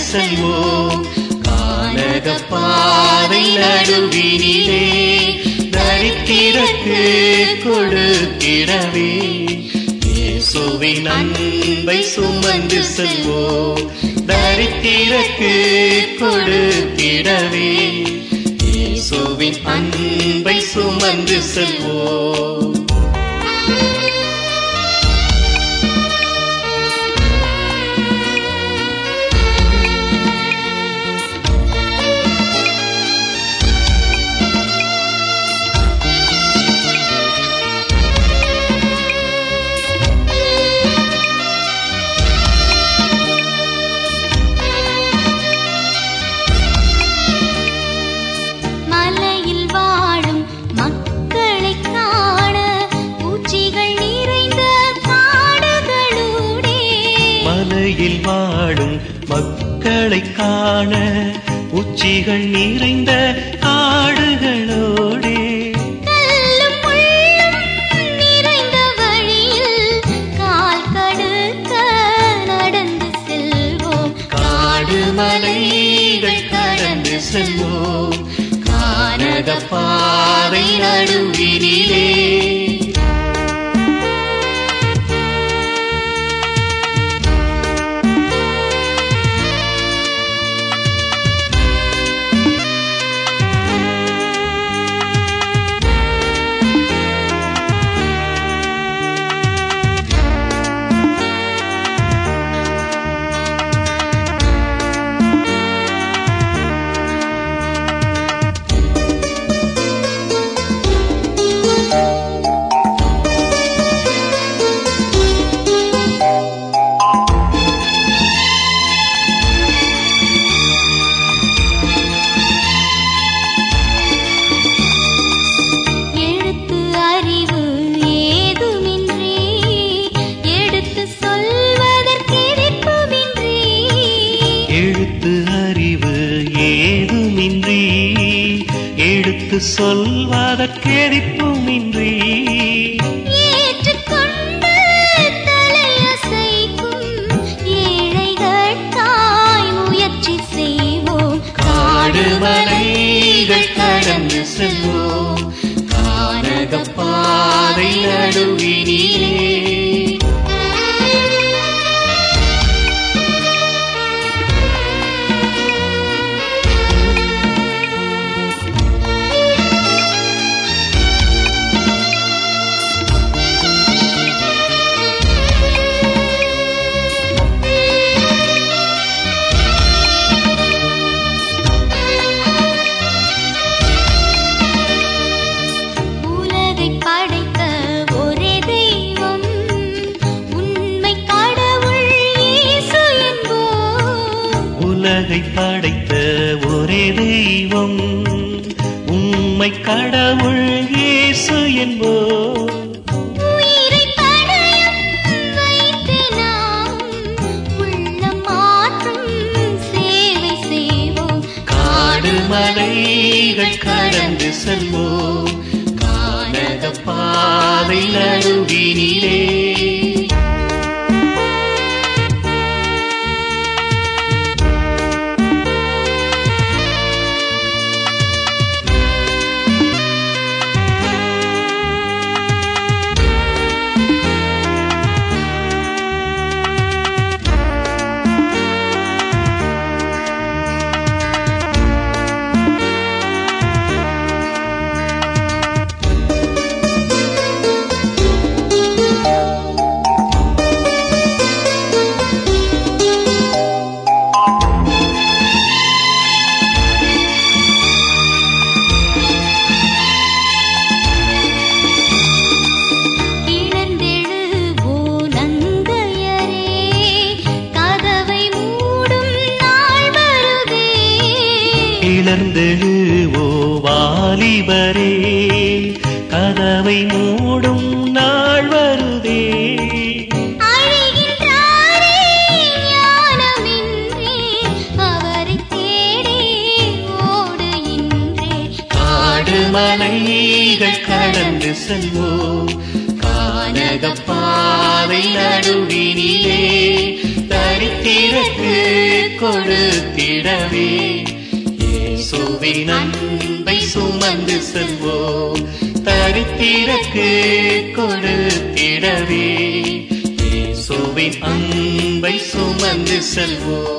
செல்வோம் கானக பாதை நடுவினிலே தரித்திரக்கு கொடுத்திடவே இயேசுவின் அன்பை சுமந்து செல்வோம் தரித்திரக்கு கொடுத்திடவே இயேசுவின் அன்பை சுமந்து செல்வோம் மலையில் வாழும் மக்களைக் காண பூச்சிகள் நிறைந்த காடுகளூடே மலையில் வாழும் மக்களைக் காண உச்சிகள் நிறைந்த காடுகளோடே கல்லும் முள்ளும் நிறைந்த வழியில் கால் கடுக்க நடந்து செல்வோம் காடு மலைகள் கடந்து செல்வோம் கானக பாதை நடுவினிலே எழுத்து அறிவு ஏதுமின்றி எடுத்து சொல்வதற்கெதிர்ப்புமின்றி எழுத்து அறிவு ஏதுமின்றி எடுத்து சொல்வதற்கெதிப்புமின்றி ஏற்றுக்கொண்டு தலையசைக்கும் ஏழைகளுக்காய் முயற்சி செய்வோம் காடு மலைகள் கடந்து செல்வோம் கானக பாதை நடுவினிலே உலகைப் படைத்த ஒரே தெய்வம் உண்மை கடவுள் இயேசு என்போம் உலகை படைத்த ஒரே தெய்வம் உண்மை கடவுள் இயேசு என்போ உயிரைப் பணயம் வைத்து நாம் உள்ளம் மாற்றும் சேவை செய்வோம் காடு மலைகள் கடந்து செல்வோம் கானக பாதை நடுவினிலே இழந்தெழுவோ நங்கையரே கதவை மூடும் நாள் வருதே கிளர்ந்தெழுவோ வாலிபரே கதவை மூடும் நாள் வருதே அழிகின்றாரே ஞானமின்றி அவரைத் தேடி ஓடு இன்றே காடு மலைகள் கடந்து செல்வோம் கானக பாதை நடுவினிலே தரித்திரக்கு கொடுத்திடவே இயேசுவின் அன்பை சுமந்து செல்வோம் தரித்திரக்கு கொடுத்திடவே இயேசுவின் அன்பை சுமந்து செல்வோம்